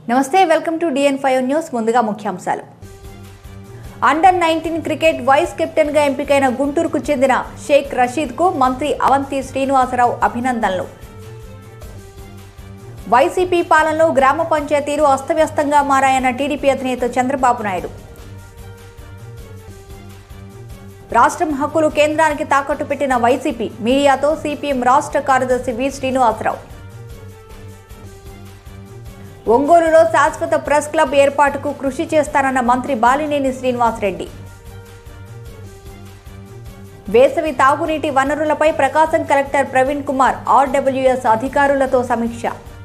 నమస్తే welcome to DN five news ముందుగా ముఖ్యాంశాలు under nineteen cricket vice captain గా ఎంపికైన గుంటూరుకు చెందిన షేక్ రషీద్ కు మంత్రి అవంతి శ్రీనివాసరావు అభినందనలు వైసీపీ పాలనలో గ్రామ పంచాయతీలు అస్తవ్యస్తంగా మారాయన్న టీడీపీ అధినేత చంద్రబాబు నాయుడు రాష్ట్రం హక్కులు కేంద్రానికి తాకట్టు పెట్టిన వైసీపీ మీడియాతో సిపిఎం రాష్ట్ర కార్యదర్శి వి శ్రీనివాసరావు ఒంగోలులో శాశ్వత ప్రెస్ క్లబ్ ఏర్పాటుకు కృషి చేస్తానన్న మంత్రి బాలినేని శ్రీనివాసరెడ్డి వేసవి తాగునీటి వనరులపై ప్రకాశం కలెక్టర్ ప్రవీణ్ కుమార్ ఆర్డబ్ల్యూఎస్ అధికారులతో సమీక్ష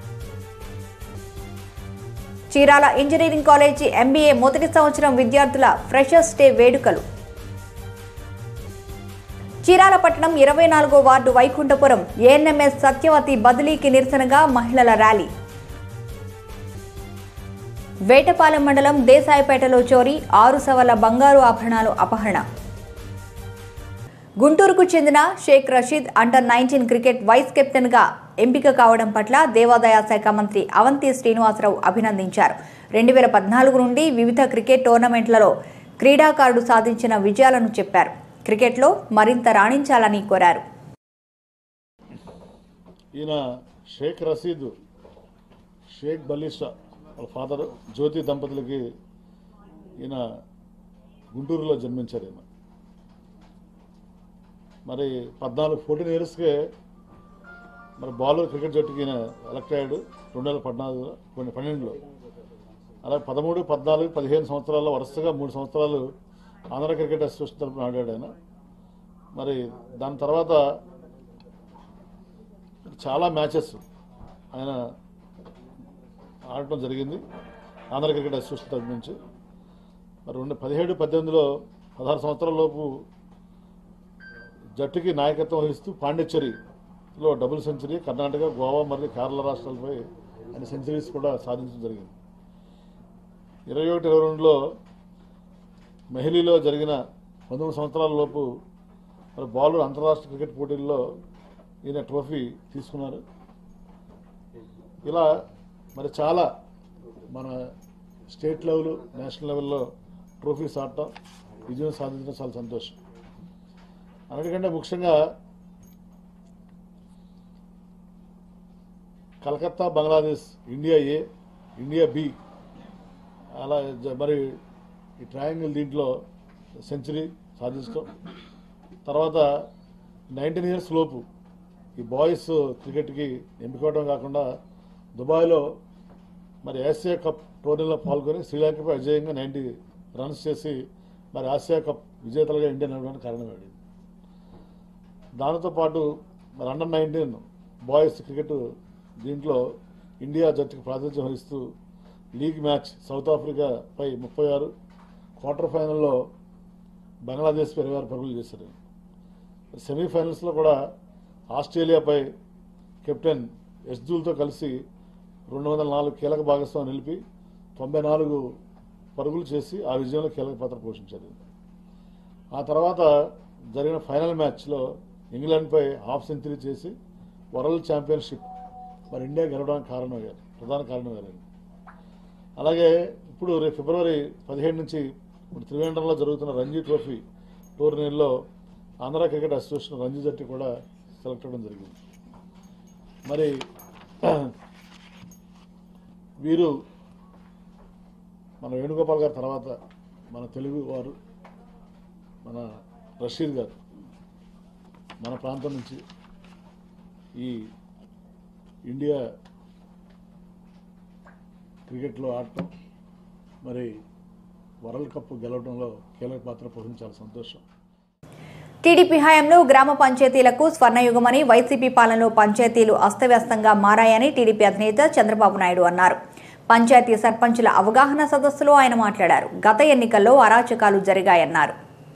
చీరాల ఇంజనీరింగ్ కాలేజీ ఎంబీఏ మొదటి సంవత్సరం విద్యార్థుల ఫ్రెషర్స్ డే వేడుకలు చీరాల పట్టణం ఇరవై నాలుగో వార్డు వైకుంఠపురం ఏఎన్ఎంఎస్ సత్యవతి బదిలీకి నిరసనగా మహిళల ర్యాలీ వేటపాలెం మండలం దేశాయపేటలో చోరీ ఆరు సవర్ల బంగారు ఆభరణాలు అపహరణ గుంటూరుకు చెందిన Shaikh Rasheed under nineteen cricket vice captain గా ఎంపిక కావడం పట్ల దేవాదాయ శాఖ మంత్రి అవంతి శ్రీనివాసరావు అభినందించారు రెండు వేల పద్నాలుగు నుండి వివిధ క్రికెట్ టోర్నమెంట్లలో క్రీడాకారుడు సాధించిన విజయాలను చెప్పారు క్రికెట్లో మరింత రాణించాలని కోరారు ఈయన షేక్ రసీద్ షేక్ బలీషా వాళ్ళ ఫాదర్ జ్యోతి దంపతులకి ఈయన గుంటూరులో జన్మించారు ఈయన మరి పద్నాలుగు ఫోర్టీన్ ఇయర్స్కే మరి బాలర్ క్రికెట్ జట్టుకి ఈయన ఎలక్ట్ అయ్యాడు రెండు వేల పద్నాలుగు కొన్ని పన్నెండులో అలాగే పదమూడు పద్నాలుగు పదిహేను సంవత్సరాల్లో వరుసగా మూడు సంవత్సరాలు ఆంధ్ర క్రికెట్ అసోసియేషన్ తరఫున ఆడాడు ఆయన మరి దాని తర్వాత చాలా మ్యాచెస్ ఆయన ఆడటం జరిగింది ఆంధ్ర క్రికెట్ అసోసియేషన్ తరఫు నుంచి మరి రెండు పదిహేడు పద్దెనిమిదిలో పదహారు సంవత్సరాల లోపు జట్టుకి నాయకత్వం వహిస్తూ పాండిచ్చేరిలో డబుల్ సెంచరీ కర్ణాటక గోవా మరియు కేరళ రాష్ట్రాలపై ఆయన సెంచరీస్ కూడా సాధించడం జరిగింది ఇరవై ఒకటి ఇరవై రెండులో మెహలీలో జరిగిన పంతొమ్మిది సంవత్సరాల లోపు మరి బాలుడు అంతర్రాష్ట్ర క్రికెట్ పోటీల్లో ఈయన ట్రోఫీ తీసుకున్నారు ఇలా మరి చాలా మన స్టేట్ లెవెల్ నేషనల్ లెవెల్లో ట్రోఫీస్ ఆడటం విజయం సాధించడం చాలా సంతోషం అన్నిటికంటే ముఖ్యంగా Calcutta Bangladesh India A India B అలా జ- మరి ఈ ట్రయాంగిల్ దీంట్లో సెంచరీ సాధించడం తర్వాత నైన్టీన్ ఇయర్స్ లోపు ఈ బాయ్స్ క్రికెట్కి ఎంపికవడం కాకుండా దుబాయ్లో మరి ఆసియా కప్ టోర్నీలో పాల్గొని శ్రీలంకపై అజేయంగా నైంటీ రన్స్ చేసి మరి ఆసియా కప్ విజేతలుగా ఇండియా నిలవడానికి కారణమైంది దానితో పాటు మరి అండర్ నైన్టీన్ బాయ్స్ క్రికెట్ దీంట్లో ఇండియా జట్టుకు ప్రాతినిధ్యం వహిస్తూ లీగ్ మ్యాచ్ సౌత్ ఆఫ్రికాపై ముప్పై ఆరు క్వార్టర్ ఫైనల్లో బంగ్లాదేశ్పై ఇరవై ఆరు పరుగులు చేశారు సెమీఫైనల్స్లో కూడా ఆస్ట్రేలియాపై కెప్టెన్ ఎస్జూల్తో కలిసి రెండు వందల నాలుగు కీలక భాగస్వామి నిలిపి తొంభై నాలుగు పరుగులు చేసి ఆ విజయంలో కీలక పాత్ర పోషించారు ఆ తర్వాత జరిగిన ఫైనల్ మ్యాచ్లో ఇంగ్లాండ్పై హాఫ్ సెంచరీ చేసి వరల్డ్ ఛాంపియన్షిప్ మరి ఇండియా గెలవడానికి కారణమయ్యారు ప్రధాన కారణమయ్యారు అలాగే ఇప్పుడు రేపు ఫిబ్రవరి పదిహేడు నుంచి ఇప్పుడు త్రివేంద్రంలో జరుగుతున్న రంజీ ట్రోఫీ టోర్నీల్లో ఆంధ్ర క్రికెట్ అసోసియేషన్ రంజీ జట్టు కూడా సెలెక్ట్ అవ్వడం జరిగింది మరి వీరు మన వేణుగోపాల్ గారి తర్వాత మన తెలుగు వారు మన రషీద్ గారు మన ప్రాంతం నుంచి ఈ ఇండియా క్రికెట్లో ఆడటం మరి వరల్డ్ కప్ గెలవడంలో కీలక పాత్ర పోషించాలి సంతోషం టీడీపీ హయాంలో గ్రామ పంచాయతీలకు స్వర్ణయుగమని వైసీపీ పాలనలో పంచాయతీలు అస్తవ్యస్తంగా మారాయని టీడీపీ అధినేత చంద్రబాబు నాయుడు అన్నారు పంచాయతీ సర్పంచుల అవగాహన సదస్సులో ఆయన మాట్లాడారు గత ఎన్నికల్లో అరాచకాలు జరిగాయన్నారు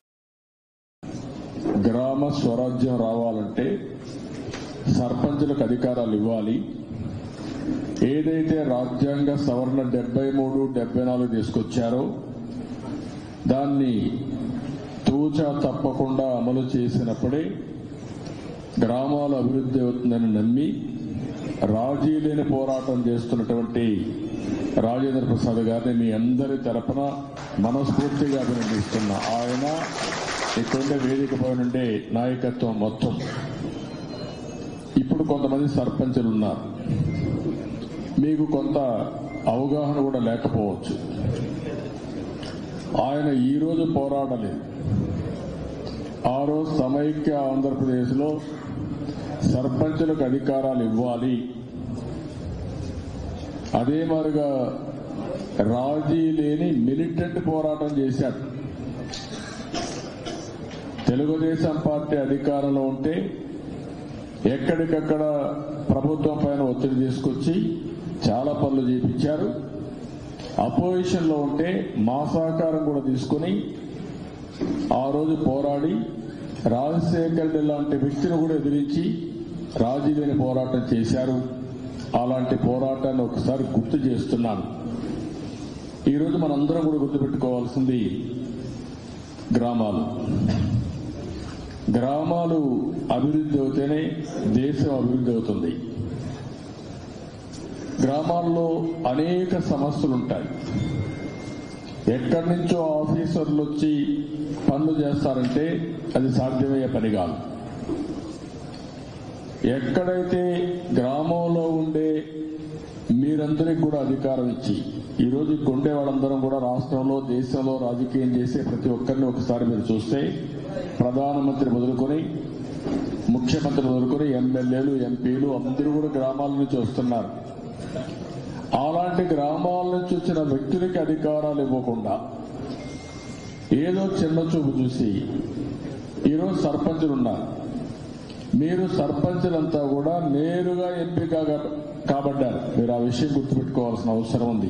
గ్రామ స్వరాజ్యం రావాలంటే సర్పంచులకు అధికారాలు ఇవ్వాలి ఏదైతే రాజ్యాంగ సవరణ డెబ్బై మూడు డెబ్బై నాలుగు తీసుకొచ్చారో దాన్ని తూచా తప్పకుండా అమలు చేసినప్పుడే గ్రామాల అభివృద్ధి అవుతుందని నమ్మి రాజీ లేని పోరాటం చేస్తున్నటువంటి రాజేంద్ర ప్రసాద్ గారిని మీ అందరి తరపున మనస్ఫూర్తిగా అభినందిస్తున్నా ఆయన ఇక్కడుండే వేదిక పైన ఉండే నాయకత్వం మొత్తం ఇప్పుడు కొంతమంది సర్పంచులు ఉన్నారు మీకు కొంత అవగాహన కూడా లేకపోవచ్చు ఆయన ఈ రోజు పోరాడలేదు ఆ రోజు సమైక్య ఆంధ్రప్రదేశ్లో సర్పంచులకు అధికారాలు ఇవ్వాలి అదే మాదిరిగా రాజీ లేని మిలిటెంట్ పోరాటం చేశాడు తెలుగుదేశం పార్టీ అధికారంలో ఉంటే ఎక్కడికక్కడ ప్రభుత్వం పైన ఒత్తిడి తీసుకొచ్చి చాలా పనులు చేపించారు అపోజిషన్ లో ఉంటే మా సహకారం కూడా తీసుకుని ఆ రోజు పోరాడి రాజశేఖర్ రెడ్డి లాంటి వ్యక్తిని కూడా ఎదిరించి రాజీ లేని పోరాటం చేశారు అలాంటి పోరాటాన్ని ఒకసారి గుర్తు చేస్తున్నాను ఈరోజు మనందరం కూడా గుర్తుపెట్టుకోవాల్సింది గ్రామాలు గ్రామాలు అభివృద్ధి అవుతేనే దేశం అభివృద్ధి అవుతుంది గ్రామాల్లో అనేక సమస్యలు ఉంటాయి ఎక్కడి నుంచో ఆఫీసర్లు వచ్చి పనులు చేస్తారంటే అది సాధ్యమయ్యే పని కాదు ఎక్కడైతే గ్రామంలో ఉండే మీరందరికి కూడా అధికారం ఇచ్చి ఈ రోజు ఇక్కడ ఉండే వాళ్ళందరం కూడా రాష్ట్రంలో దేశంలో రాజకీయం చేసే ప్రతి ఒక్కరిని ఒకసారి మీరు చూస్తే ప్రధానమంత్రి మొదలుకొని ముఖ్యమంత్రి మొదలుకొని ఎమ్మెల్యేలు ఎంపీలు అందరూ కూడా గ్రామాల నుంచి వస్తున్నారు అలాంటి గ్రామాల నుంచి వచ్చిన వ్యక్తులకి అధికారాలు ఇవ్వకుండా ఏదో చిన్న చూపు చూసి ఈరోజు సర్పంచులు ఉన్నారు మీరు సర్పంచులంతా కూడా నేరుగా ఎంపిక కాబడ్డారు మీరు ఆ విషయం గుర్తుపెట్టుకోవాల్సిన అవసరం ఉంది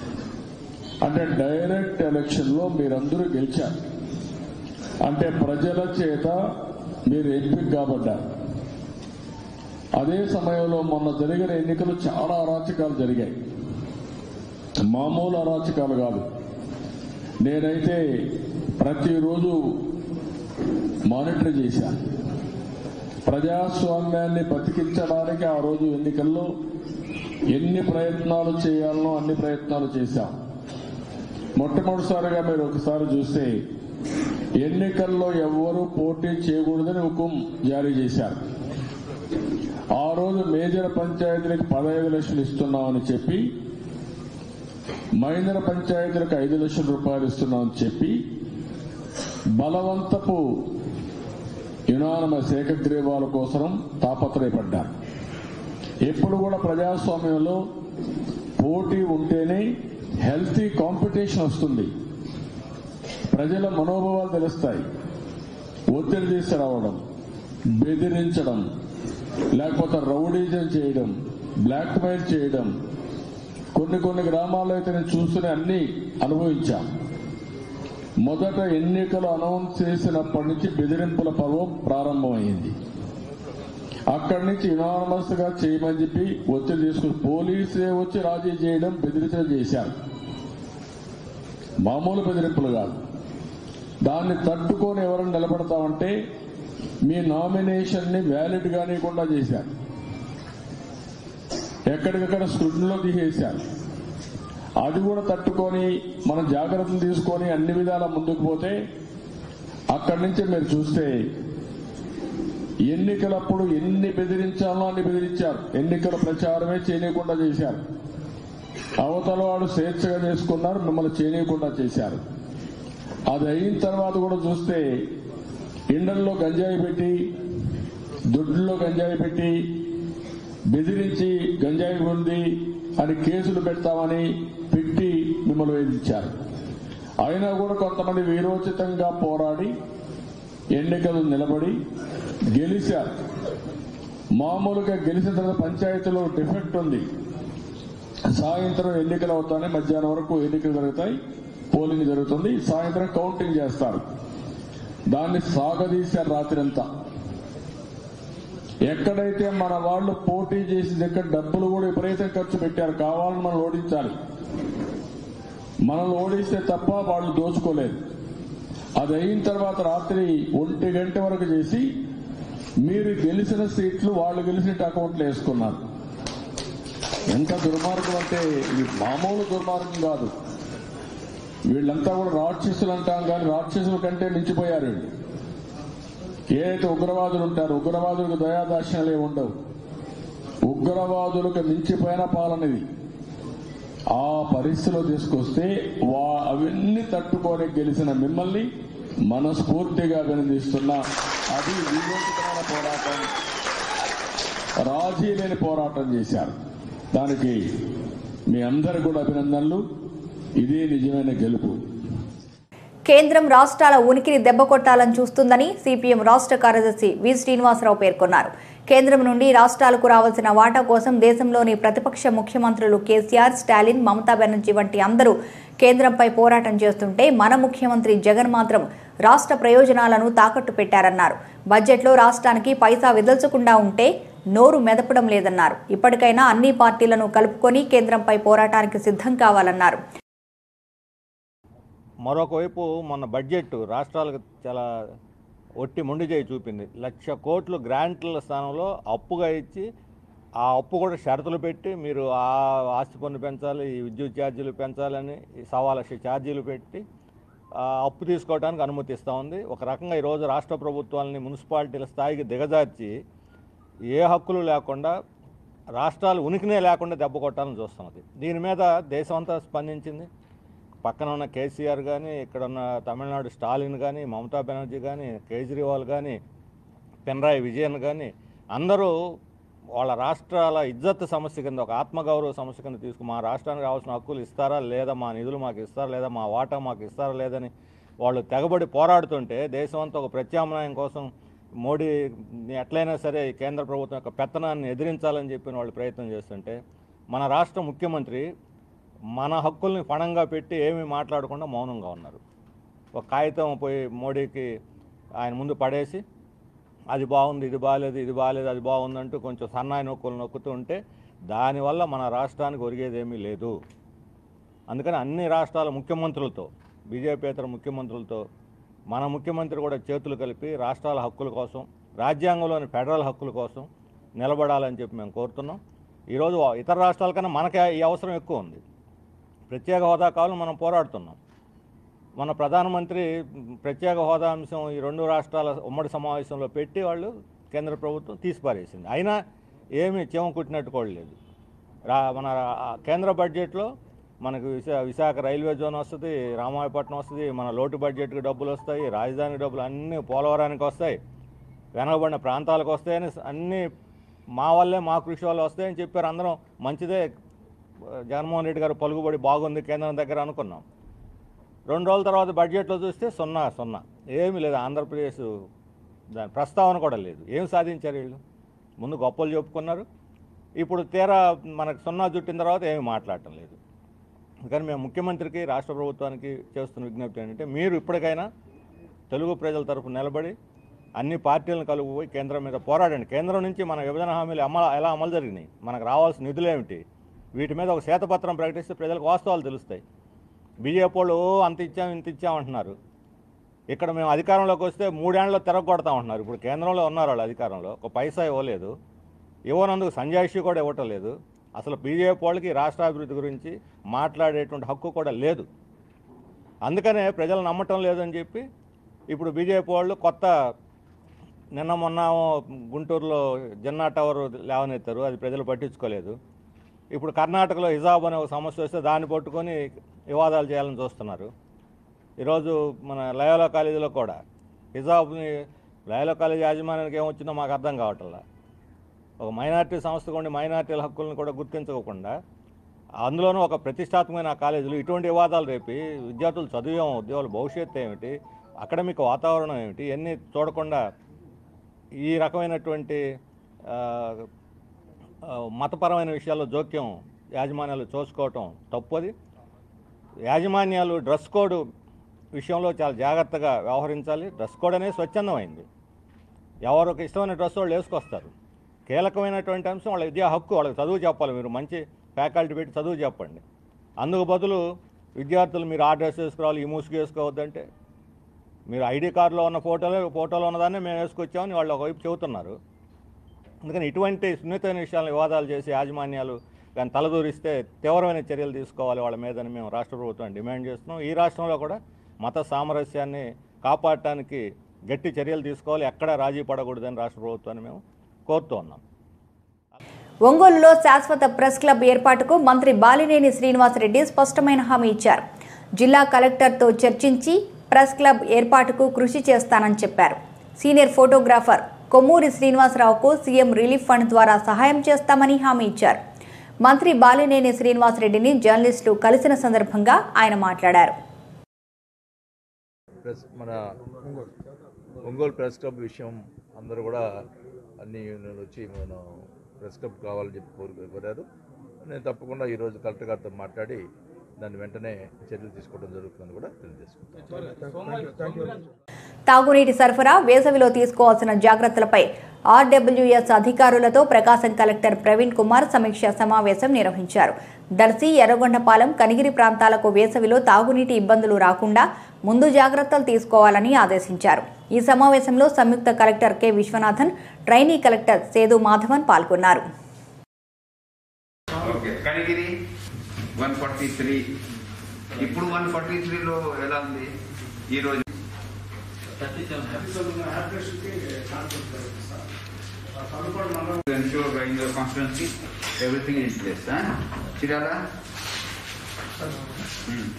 అంటే డైరెక్ట్ ఎలక్షన్ లో మీరందరూ గెలిచారు అంటే ప్రజల చేత మీరు ఎంపిక కాబడ్డారు అదే సమయంలో మొన్న జరిగిన ఎన్నికలు చాలా అరాచకాలు జరిగాయి మామూలు అరాచకాలు కాదు నేనైతే ప్రతిరోజు మానిటర్ చేశాను ప్రజాస్వామ్యాన్ని బతికించడానికి ఆ రోజు ఎన్నికల్లో ఎన్ని ప్రయత్నాలు చేయాలనో అన్ని ప్రయత్నాలు చేశాం మొట్టమొదటిసారిగా మీరు ఒకసారి చూస్తే ఎన్నికల్లో ఎవ్వరూ పోటీ చేయకూడదని హుకుం జారీ చేశారు ఆ రోజు మేజర్ పంచాయతీలకు పదహైదు లక్షలు ఇస్తున్నామని చెప్పి మైనర్ పంచాయతీలకు ఐదు లక్షల రూపాయలు ఇస్తున్నామని చెప్పి బలవంతపు యునానమస్ ఏకగ్రీవాల కోసం తాపత్రయపడ్డారు ఎప్పుడు కూడా ప్రజాస్వామ్యంలో పోటీ ఉంటేనే హెల్తీ కాంపిటీషన్ వస్తుంది ప్రజల మనోభావాలు తెలుస్తాయి ఒత్తిడి తీసుకురావడం బెదిరించడం లేకపోతే రౌడీజం చేయడం బ్లాక్ మెయిల్ చేయడం కొన్ని కొన్ని గ్రామాల్లో అయితే నేను చూసుకుని అన్ని అనుభవించాం మొదట ఎన్నికలు అనౌన్స్ చేసినప్పటి నుంచి బెదిరింపుల పర్వం ప్రారంభమైంది అక్కడి నుంచి ఇనానమస్ గా చేయమని చెప్పి ఒత్తిడి తీసుకుని పోలీసే వచ్చి రాజీ చేయడం బెదిరించడం చేశారు మామూలు బెదిరింపులు కాదు దాన్ని తట్టుకొని ఎవరైనా నిలబడతామంటే మీ నామినేషన్ ని వ్యాలిడ్ కానివ్వకుండా చేశారు ఎక్కడికక్కడ స్క్రూటినీలో తీసేశారు అది కూడా తట్టుకొని మనం జాగ్రత్తలు తీసుకొని అన్ని విధాల ముందుకు పోతే అక్కడి నుంచి మీరు చూస్తే ఎన్నికలప్పుడు ఎన్ని బెదిరించాలో అన్ని బెదిరించారు ఎన్నికల ప్రచారమే చేయనీయకుండా చేశారు అవతల వాడు స్వేచ్ఛగా చేసుకున్నారు మిమ్మల్ని చేయనీయకుండా చేశారు అది అయిన తర్వాత కూడా చూస్తే ఇండల్లో గంజాయి పెట్టి దొడ్లో గంజాయి పెట్టి బెదిరించి గంజాయి ఉంది అని కేసులు పెడతామని పెట్టి మిమ్మల్ని వేధించారు అయినా కూడా కొంతమంది వీరోచితంగా పోరాడి ఎన్నికలు నిలబడి గెలిచారు మామూలుగా గెలిచిన తర్వాత పంచాయతీలో డిఫెక్ట్ ఉంది సాయంత్రం ఎన్నికలు అవుతానే మధ్యాహ్నం వరకు ఎన్నికలు జరుగుతాయి పోలింగ్ జరుగుతుంది సాయంత్రం కౌంటింగ్ చేస్తారు దాన్ని సాగదీశారు రాత్రంతా ఎక్కడైతే మన వాళ్ళు పోటీ చేసి దగ్గర డబ్బులు కూడా విపరీతం ఖర్చు పెట్టారు కావాలని మనం ఓడించాలి మనల్ని ఓడిస్తే తప్ప వాళ్ళు దోచుకోలేదు అది అయిన తర్వాత రాత్రి ఒంటి గంట వరకు చేసి మీరు గెలిచిన సీట్లు వాళ్ళు గెలిచిన అకౌంట్లు వేసుకున్నారు ఎంత దుర్మార్గం అంటే ఇది మామూలు దుర్మార్గం కాదు వీళ్ళంతా కూడా రాక్షసులు అంటాం కానీ రాక్షసుల కంటే మించిపోయారు వీళ్ళు ఏదైతే ఉగ్రవాదులు ఉంటారు ఉగ్రవాదులకు దయాదాక్షణలే ఉండవు ఉగ్రవాదులకు మించిపోయిన పాలనది ఆ పరిస్థితిలో తీసుకొస్తే వా అవన్నీ తట్టుకొని గెలిచిన మిమ్మల్ని మనస్ఫూర్తిగా అభినందిస్తున్నా అది వివేకమైన పోరాటం రాజీ లేని పోరాటం చేశారు దానికి మీ అందరు కూడా అభినందనలు ఇదే నిజమైన గెలుపు కేంద్రం రాష్ట్రాల ఉనికిని దెబ్బకొట్టాలని చూస్తుందని సిపిఎం రాష్ట్ర కార్యదర్శి వి శ్రీనివాసరావు పేర్కొన్నారు కేంద్రం నుండి రాష్ట్రాలకు రావాల్సిన వాటా కోసం దేశంలోని ప్రతిపక్ష ముఖ్యమంత్రులు కేసీఆర్ స్టాలిన్ మమతా బెనర్జీ వంటి అందరూ కేంద్రంపై పోరాటం చేస్తుంటే మన ముఖ్యమంత్రి జగన్ మాత్రం రాష్ట్ర ప్రయోజనాలను తాకట్టు పెట్టారన్నారు బడ్జెట్లో రాష్ట్రానికి పైసా విదల్చకుండా ఉంటే నోరు మెదపడం లేదన్నారు ఇప్పటికైనా అన్ని పార్టీలను కలుపుకొని కేంద్రంపై పోరాటానికి సిద్ధం కావాలన్నారు మరొక వైపు మొన్న బడ్జెట్ రాష్ట్రాలకు చాలా ఒట్టి మొండి చేయి చూపింది లక్ష కోట్లు గ్రాంట్ల స్థానంలో అప్పుగా ఇచ్చి ఆ అప్పు కూడా షరతులు పెట్టి మీరు ఆ ఆస్తి పన్ను పెంచాలి ఈ విద్యుత్ ఛార్జీలు పెంచాలని ఈ సవా లక్ష ఛార్జీలు పెట్టి ఆ అప్పు తీసుకోవడానికి అనుమతిస్తూ ఉంది ఒక రకంగా ఈరోజు రాష్ట్ర ప్రభుత్వాలని మున్సిపాలిటీల స్థాయికి దిగజార్చి ఏ హక్కులు లేకుండా రాష్ట్రాలు ఉనికినే లేకుండా దెబ్బ కొట్టాలని చూస్తున్నది దీని మీద దేశం అంతా స్పందించింది పక్కన ఉన్న కేసీఆర్ కానీ ఇక్కడ ఉన్న తమిళనాడు స్టాలిన్ కానీ మమతా బెనర్జీ కానీ కేజ్రీవాల్ కానీ పినరాయి విజయన్ కానీ అందరూ వాళ్ళ రాష్ట్రాల ఇజ్జత్ సమస్య కింద ఒక ఆత్మగౌరవ సమస్య కింద తీసుకు మా రాష్ట్రానికి రావాల్సిన హక్కులు ఇస్తారా లేదా మా నిధులు మాకు ఇస్తారా లేదా మా వాటా మాకు ఇస్తారా లేదని వాళ్ళు తెగబడి పోరాడుతుంటే దేశం అంతా ఒక ప్రత్యామ్నాయం కోసం మోడీని ఎట్లయినా సరే ఈ కేంద్ర ప్రభుత్వం యొక్క పెత్తనాన్ని ఎదిరించాలని చెప్పిన వాళ్ళు ప్రయత్నం చేస్తుంటే మన రాష్ట్ర ముఖ్యమంత్రి మన హక్కుల్ని పణంగా పెట్టి ఏమీ మాట్లాడకుండా మౌనంగా ఉన్నారు ఒక కాగితం పోయి మోడీకి ఆయన ముందు పడేసి అది బాగుంది ఇది బాగాలేదు ఇది బాగాలేదు అది బాగుందంటూ కొంచెం సన్నాయి నొక్కులు నొక్కుతూ ఉంటే దానివల్ల మన రాష్ట్రానికి ఒరిగేదేమీ లేదు అందుకని అన్ని రాష్ట్రాల ముఖ్యమంత్రులతో బీజేపీతర ముఖ్యమంత్రులతో మన ముఖ్యమంత్రి కూడా చేతులు కలిపి రాష్ట్రాల హక్కుల కోసం రాజ్యాంగంలోని ఫెడరల్ హక్కుల కోసం నిలబడాలని చెప్పి మేము కోరుతున్నాం ఈరోజు ఇతర రాష్ట్రాల కన్నా మనకే ఈ అవసరం ఎక్కువ ఉంది ప్రత్యేక హోదా కావాలని మనం పోరాడుతున్నాం మన ప్రధానమంత్రి ప్రత్యేక హోదా అంశం ఈ రెండు రాష్ట్రాల ఉమ్మడి సమావేశంలో పెట్టి వాళ్ళు కేంద్ర ప్రభుత్వం తీసిపారేసింది అయినా ఏమీ చీమ కుట్టినట్టు కూడా లేదు రా మన ఆ కేంద్ర బడ్జెట్లో మనకు విశా విశాఖ రైల్వే జోన్ వస్తుంది రామాయపట్నం వస్తుంది మన లోటు బడ్జెట్కి డబ్బులు వస్తాయి రాజధానికి డబ్బులు అన్నీ పోలవరానికి వస్తాయి వెనకబడిన ప్రాంతాలకు వస్తాయని అన్నీ మా వల్లే మా కృషి వల్ల వస్తాయని చెప్పారు అందరం మంచిదే జగన్మోహన్ రెడ్డి గారు పలుకుబడి బాగుంది కేంద్రం దగ్గర అనుకున్నాం రెండు రోజుల తర్వాత బడ్జెట్లో చూస్తే సున్నా సున్నా ఏమీ లేదు ఆంధ్రప్రదేశ్ దాని ప్రస్తావన కూడా లేదు ఏం సాధించారు వీళ్ళు ముందు గొప్పలు చెప్పుకున్నారు ఇప్పుడు తీరా మనకు సున్నా చుట్టిన తర్వాత ఏమీ మాట్లాడటం లేదు కానీ మేము ముఖ్యమంత్రికి రాష్ట్ర ప్రభుత్వానికి చేస్తున్న విజ్ఞప్తి ఏంటంటే మీరు ఇప్పటికైనా తెలుగు ప్రజల తరపు నిలబడి అన్ని పార్టీలను కలుపుపోయి కేంద్రం మీద పోరాడండి కేంద్రం నుంచి మన విభజన హామీలు అమలు ఎలా అమలు జరిగినాయి మనకు రావాల్సిన నిధులు ఏమిటి వీటి మీద ఒక శ్వేతపత్రం ప్రకటిస్తే ప్రజలకు వాస్తవాలు తెలుస్తాయి బీజేపీ వాళ్ళు "ఓ, అంత ఇచ్చాం ఇంత ఇచ్చాం అంటున్నారు ఇక్కడ మేము అధికారంలోకి వస్తే మూడేళ్లలో తిరగొడతాం అంటున్నారు ఇప్పుడు కేంద్రంలో ఉన్నారు వాళ్ళు అధికారంలో ఒక పైసా ఇవ్వలేదు ఇవ్వనందుకు సంజాయిషి కూడా ఇవ్వటం లేదు అసలు బీజేపీ వాళ్ళకి రాష్ట్రాభివృద్ధి గురించి మాట్లాడేటువంటి హక్కు కూడా లేదు అందుకనే ప్రజలు నమ్మటం లేదని చెప్పి ఇప్పుడు బీజేపీ వాళ్ళు కొత్త నిన్న మొన్న గుంటూరులో జిన్నా టవర్ లేవనెత్తారు అది ప్రజలు పట్టించుకోలేదు ఇప్పుడు కర్ణాటకలో హిజాబ్ అనే ఒక సమస్య వస్తే దాన్ని పట్టుకొని వివాదాలు చేయాలని చూస్తున్నారు ఈరోజు మన లయోలా కాలేజీలో కూడా హిజాబ్ని లయోలా కాలేజీ యాజమాన్యానికి ఏమొచ్చిందో మాకు అర్థం కావట్లా ఒక మైనార్టీ సంస్థ ఉండి మైనార్టీల హక్కులను కూడా గుర్తించకుండా అందులోనూ ఒక ప్రతిష్టాత్మకమైన ఆ కాలేజీలు ఇటువంటి వివాదాలు రేపి విద్యార్థులు చదివేమో ఉద్యోగాల భవిష్యత్తు ఏమిటి అకాడమిక్ వాతావరణం ఏమిటి ఇవన్నీ చూడకుండా ఈ రకమైనటువంటి ఆ, ఆ, మతపరమైన విషయాల్లో జోక్యం యాజమాన్యాలు చూసుకోవటం తప్పది యాజమాన్యాలు డ్రెస్ కోడ్ విషయంలో చాలా జాగ్రత్తగా వ్యవహరించాలి డ్రెస్ కోడ్ అనేది స్వచ్ఛందమైంది ఎవరికి ఇష్టమైన డ్రెస్ వాళ్ళు వేసుకొస్తారు కీలకమైనటువంటి అంశం వాళ్ళ విద్యా హక్కు వాళ్ళకి చదువు చెప్పాలి మీరు మంచి ఫ్యాకల్టీ పెట్టి చదువు చెప్పండి అందుకు బదులు విద్యార్థులు మీరు ఆ డ్రెస్ వేసుకోవాలి ఈ ముసుగు వేసుకోవద్దంటే మీరు ఐడి కార్డులో ఉన్న ఫోటోలో ఫోటోలో ఉన్నదాన్ని మేము వేసుకొచ్చామని వాళ్ళు ఒకవైపు చెబుతున్నారు అందుకని ఇటువంటి సున్నితమైన విషయాలను వివాదాలు చేసి యాజమాన్యాలు కానీ తలదూరిస్తే తీవ్రమైన చర్యలు తీసుకోవాలి వాళ్ళ మీదని మేము రాష్ట్ర ప్రభుత్వాన్ని డిమాండ్ చేస్తున్నాం ఈ రాష్ట్రంలో కూడా మత సామరస్యాన్ని కాపాడటానికి గట్టి చర్యలు తీసుకోవాలి ఎక్కడా రాజీ పడకూడదని రాష్ట్ర ప్రభుత్వాన్ని మేము కోరుతూ ఉన్నాం ఒంగోలులో శాశ్వత ప్రెస్ క్లబ్ ఏర్పాటుకు మంత్రి బాలినేని శ్రీనివాసరెడ్డి స్పష్టమైన హామీ ఇచ్చారు జిల్లా కలెక్టర్తో చర్చించి ప్రెస్ క్లబ్ ఏర్పాటుకు కృషి చేస్తానని చెప్పారు సీనియర్ ఫోటోగ్రాఫర్ కొమ్మూరి శ్రీనివాసరావుకు సీఎం రిలీఫ్ ఫండ్ ద్వారా సహాయం చేస్తామని హామీ ఇచ్చారు మంత్రి బాలినేని శ్రీనివాసరెడ్డిని జర్నలిస్టులు కలిసిన సందర్భంగా ఆయన మాట్లాడారు ప్రెస్ మన ఒంగోలు ప్రెస్ క్లబ్ విషయం అందరూ కూడా అన్ని యూనియన్లు వచ్చి మనం ప్రెస్ క్లబ్ కావాలని చెప్పి కోరు కోరారు నేను తప్పకుండా ఈరోజు కలెక్టర్ గారితో మాట్లాడి దాన్ని వెంటనే చర్యలు తీసుకోవడం జరుగుతుందని కూడా తెలియజేసుకుంటాను తాగునీటి సరఫరా వేసవిలో తీసుకోవాల్సిన జాగ్రత్తలపై ఆర్డబ్ల్యూఎస్ అధికారులతో ప్రకాశం కలెక్టర్ ప్రవీణ్ కుమార్ సమీక్ష సమావేశం నిర్వహించారు దర్శి ఎర్రగొండపాలెం కనిగిరి ప్రాంతాలకు వేసవిలో తాగునీటి ఇబ్బందులు రాకుండా ముందు జాగ్రత్తలు తీసుకోవాలని ఆదేశించారు ఈ సమావేశంలో సంయుక్త collector K Viswanathan trainee collector Sedu Madhavan పాల్గొన్నారు okay Kanigiri one forty three ఇప్పుడు వన్ ఫార్టీ త్రీలో ఎలా ఉంది ఈ రోజు ensure in your constituency everything is in place. Huh? Chirala? Hmm.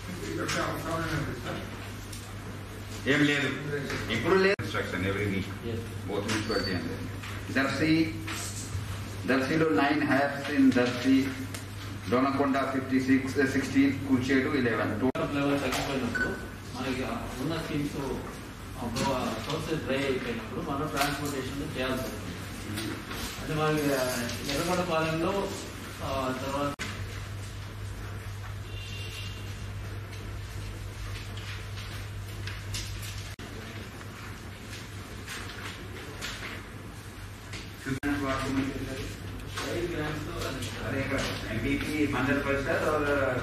ఏం లేదు ఇప్పుడు లేదు instruction every week both municipality అండి దర్శి దర్శిలో నైన్ హ్యాప్స్ in Darsi Donakonda fifty six sixteen Kulchedu eleven two level తగ్గిపోయినప్పుడు మనకి ఉన్న స్కీమ్స్ సోర్సెస్ డ్రై అయిపోయినప్పుడు మనం ట్రాన్స్పోర్టేషన్ చేయాల్సి వస్తుంది అంటే మనకి ఎర్రగొండ పాలెంలో ఆ, తర్వాత రైతు గ్రాంట్స్ अरे एमपीपी हंड्रेड परसेंट और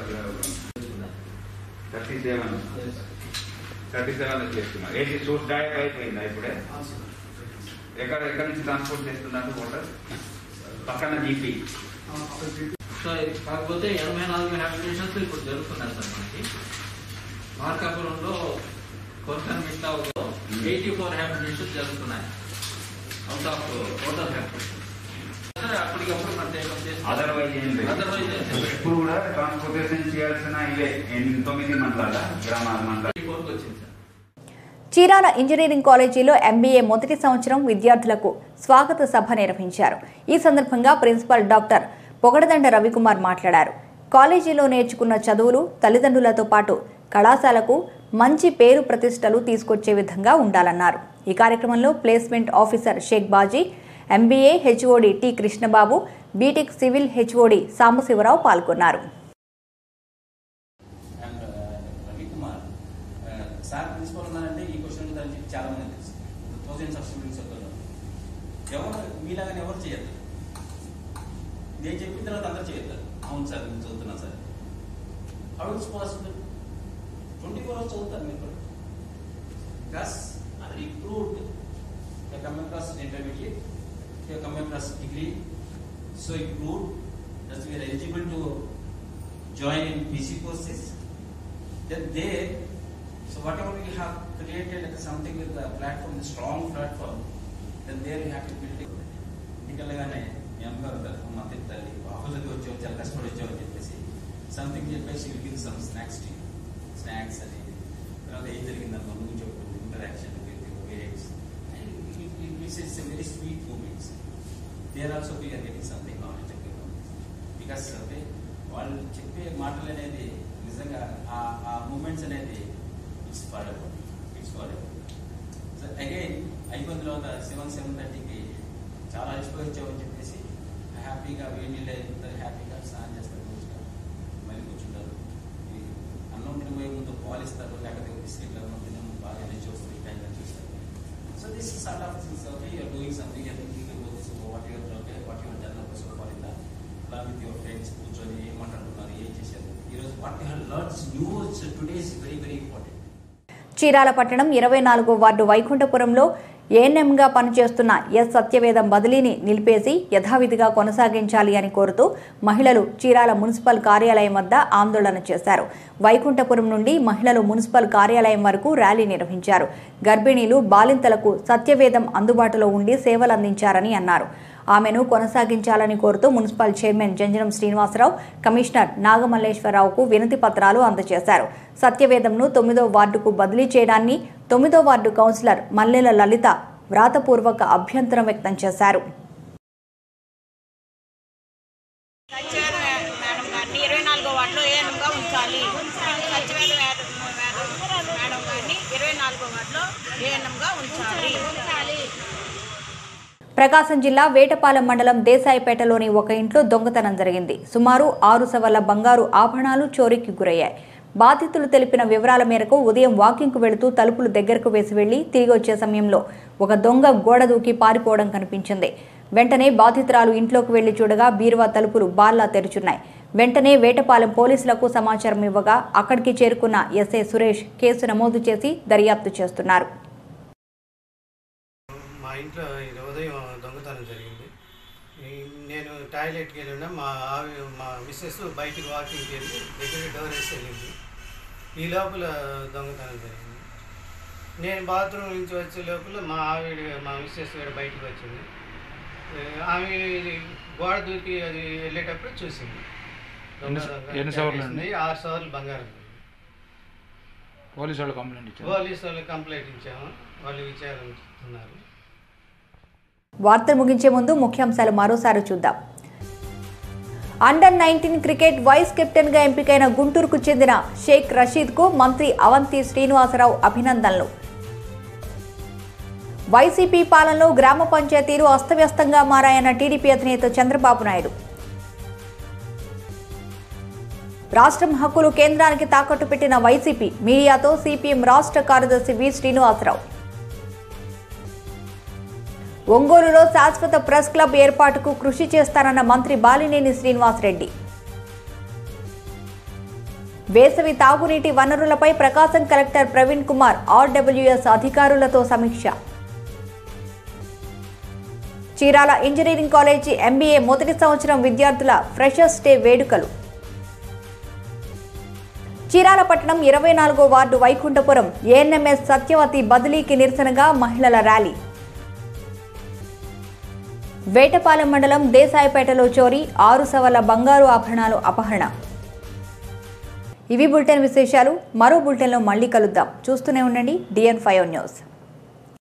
థర్టీ సెవెన్ థర్టీ సెవెన్ చేస్తున్నారు ఏంటి సోర్స్ డైరెక్ట్ అయిపోయిందా ఇప్పుడే ఎక్కడ ఎక్కడి నుంచి ట్రాన్స్పోర్ట్ చేస్తున్నారు వాటర్ పక్కన జీపీ సో కాకపోతే ఎనభై నాలుగు హ్యాబిటేషన్స్ ఇప్పుడు జరుగుతున్నాయి సార్ మనకి మార్కాపురంలో కొరకన్ మిట్టాలో ఎయిటీ ఫోర్ హ్యాబిటేషన్స్ జరుగుతున్నాయి అవుట్ ఆఫ్ టోటల్ హ్యాబిటేషన్ అప్పటికప్పుడు ప్రత్యేకం చేసి అదర్వైజ్ ఏం లేదు అదర్వైజ్ ఇప్పుడు కూడా ట్రాన్స్పోర్టేషన్ చేయాల్సిన ఇవే ఎన్ని- తొమ్మిది మండలాల గ్రామాల మండలాలు ఎయిటీ ఫోర్కి వచ్చింది సార్ చీరాల ఇంజనీరింగ్ కాలేజీలో ఎంబీఏ మొదటి సంవత్సరం విద్యార్థులకు స్వాగత సభ నిర్వహించారు ఈ సందర్భంగా ప్రిన్సిపల్ డాక్టర్ పొగడదండ రవికుమార్ మాట్లాడారు కాలేజీలో నేర్చుకున్న చదువులు తల్లిదండ్రులతో పాటు కళాశాలకు మంచి పేరు ప్రతిష్టలు తీసుకొచ్చే విధంగా ఉండాలన్నారు ఈ కార్యక్రమంలో placement officer Shaik Baji MBA HOD T Krishnababu BTech civil HOD Sambasivarao పాల్గొన్నారు అండ్ రవికుమార్ సార్ ప్రిన్సిపల్ ఉన్నారంటే ఈ క్వశ్చన్ గురించి చాలా మంది తెలుసు థౌసండ్స్ ఆఫ్ స్టూడెంట్స్ చెప్తున్నారు ఎవరు మీలాగానే ఎవరు చేయరు నేను చెప్పిన తర్వాత అందరూ చేయొద్దు అవును సార్ నేను చదువుతున్నా sir how it's possible twenty four hours చదువుతారు మీరు కూడా ప్లస్ అది recruit come across intermediate come across degree so include that we're eligible to join in PC courses, then there, so whatever we have created like something with the platform, the strong platform, then there we have to build it. ఇంటికెళ్ళగానే మీ అమ్మగారు ఉంటారు మా తిట్ట తల్లి ఆఫీస్కి వచ్చావు చాలా కష్టపడి వచ్చావు అని చెప్పేసి సంథింగ్ చెప్పేసి will give some snacks tea snacks అని తర్వాత ఏం జరిగిందన్న ముందు చెప్పు interaction with parents it's it's very sweet moments there also we're getting something knowledge because అంటే వాళ్ళు చెప్పే మాటలు అనేది నిజంగా ఆ ఆ మూమెంట్స్ అనేది it's for it's for so again అయిపోయిన తర్వాత సెవెన్ సెవెన్ థర్టీకి చాలా అలసిపోయి వచ్చామని చెప్పేసి హ్యాపీగా వేడి నీళ్ళు అయిపోతారు హ్యాపీగా స్నానం చేస్తారు మంచిగా మళ్ళీ కూర్చుంటారు ఈ అన్నం తినబోయే ముందు పాలు ఇస్తారు లేకపోతే బిస్కెట్లు అన్నం తినము బాగా ఎనర్జీ వస్తుంది టైంగా చూస్తారు so this sort of things okay you're doing something you're thinking about this what you're okay what you're done so far in అలా విత్ యువర్ ఫ్రెండ్స్ కూర్చొని ఏం మాట్లాడుతున్నారు ఏం చేశారు ఈరోజు what you have learns news today is very very important Chirala పట్టణం ఇరవై నాలుగో వార్డు వైకుంఠపురంలో ఏఎన్ఎంగా పనిచేస్తున్న ఎస్ సత్యవేదం బదిలీని నిలిపేసి యథావిధిగా కొనసాగించాలి అని కోరుతూ మహిళలు చీరాల మున్సిపల్ కార్యాలయం వద్ద ఆందోళన చేశారు వైకుంఠపురం నుండి మహిళలు మున్సిపల్ కార్యాలయం వరకు ర్యాలీ నిర్వహించారు గర్భిణీలు బాలింతలకు సత్యవేదం అందుబాటులో ఉండి సేవలందించారని అన్నారు ఆమెను కొనసాగించాలని కోరుతూ municipal chairman Janjanam Srinivasarao commissioner నాగమల్లేశ్వరరావుకు వినతి పత్రాలు అందజేశారు సత్యవేదంను తొమ్మిదో వార్డుకు బదిలీ చేయడాన్ని తొమ్మిదో వార్డు కౌన్సిలర్ మల్లెల లలిత వ్రాతపూర్వక అభ్యంతరం వ్యక్తం చేశారు సచివేద మేడం గారిని ఇరవై నాలుగో వార్డులో ఏఎన్ఎంగా ఉంచాలి సచివేద మేడం మేడం మేడం గారిని ఇరవై నాలుగో వార్డులో ఏఎన్ఎంగా ఉంచాలి ప్రకాశం జిల్లా వేటపాలెం మండలం దేశాయిపేటలోని ఒక ఇంట్లో దొంగతనం జరిగింది సుమారు ఆరు సవర్ల బంగారు ఆభరణాలు చోరీకి గురయ్యాయి బాధితులు తెలిపిన వివరాల మేరకు ఉదయం వాకింగ్కు వెళుతూ తలుపులు దగ్గరకు వేసి వెళ్లి తిరిగి వచ్చే సమయంలో ఒక దొంగ గోడ దూకి పారిపోవడం కనిపించింది వెంటనే బాధితురాలు ఇంట్లోకి వెళ్లి చూడగా బీరువా తలుపులు బార్లా తెరుచున్నాయి వెంటనే వేటపాలెం పోలీసులకు సమాచారం ఇవ్వగా అక్కడికి చేరుకున్న ఎస్ఐ సురేష్ కేసు నమోదు చేసి దర్యాప్తు చేస్తున్నారు మా ఇంట్లో ఇది ఉదయం దొంగతనం జరిగింది ఈ- నేను టాయిలెట్కి వెళ్ళి ఉన్నా మా ఆవి మా మిస్సెస్ బయటికి వాకింగ్కి వెళ్ళి దగ్గర డోర్ వేసి వెళ్ళింది ఈ లోపల దొంగతనం జరిగింది నేను బాత్రూమ్ నుంచి వచ్చే లోపల మా ఆవిడ మా మిస్సెస్ కూడా బయటికి వచ్చింది ఏ, ఆమె ఇది గోడ దూకి అది వెళ్ళేటప్పుడు చూసింది దొంగ ఎన్ని- దొంగ ఎన్ని సవర్లు చేసింది. ఆరు సవర్లు బంగారం పోలీసు వాళ్ళు కంప్లైంట్ ఇచ్చారు పోలీసు వాళ్ళు కంప్లైంట్ ఇచ్చాము వాళ్ళు విచారిస్తున్నారు వార్తలు ముగించే ముందు ముఖ్యాంశాలు మరోసారి చూద్దాం under nineteen cricket vice captain గా ఎంపికైన గుంటూరుకు చెందిన షేక్ రషీద్ కు మంత్రి అవంతి శ్రీనివాసరావు అభినందనలు వైసీపీ పాలనలో గ్రామ పంచాయతీలు అస్తవ్యస్తంగా మారాయన్న టీడీపీ అధినేత చంద్రబాబు నాయుడు రాష్ట్రం హక్కులు కేంద్రానికి తాకట్టు పెట్టిన వైసీపీ మీడియాతో సిపిఎం రాష్ట్ర కార్యదర్శి వి శ్రీనివాసరావు ఒంగోలులో శాశ్వత ప్రెస్ క్లబ్ ఏర్పాటుకు కృషి చేస్తానన్న మంత్రి బాలినేని శ్రీనివాసరెడ్డి వేసవి తాగునీటి వనరులపై ప్రకాశం కలెక్టర్ ప్రవీణ్ కుమార్ ఆర్డబ్ల్యూఎస్ అధికారులతో సమీక్ష చీరాల ఇంజనీరింగ్ కాలేజీ ఎంబీఏ మొదటి సంవత్సరం విద్యార్థుల ఫ్రెషర్స్ డే వేడుకలు చీరాల పట్టణం ఇరవై నాలుగో వార్డు వైకుంఠపురం ఏఎన్ఎంఎస్ సత్యవతి బదిలీకి నిరసనగా మహిళల ర్యాలీ వేటపాలెం మండలం దేశాయపేటలో చోరీ ఆరు సవర్ల బంగారు ఆభరణాలు అపహరణ ఇవి బులెటిన్ విశేషాలు మరో బులెటిన్లో మళ్ళీ కలుద్దాం చూస్తూనే ఉండండి డిఎన్ ఫైవ్ న్యూస్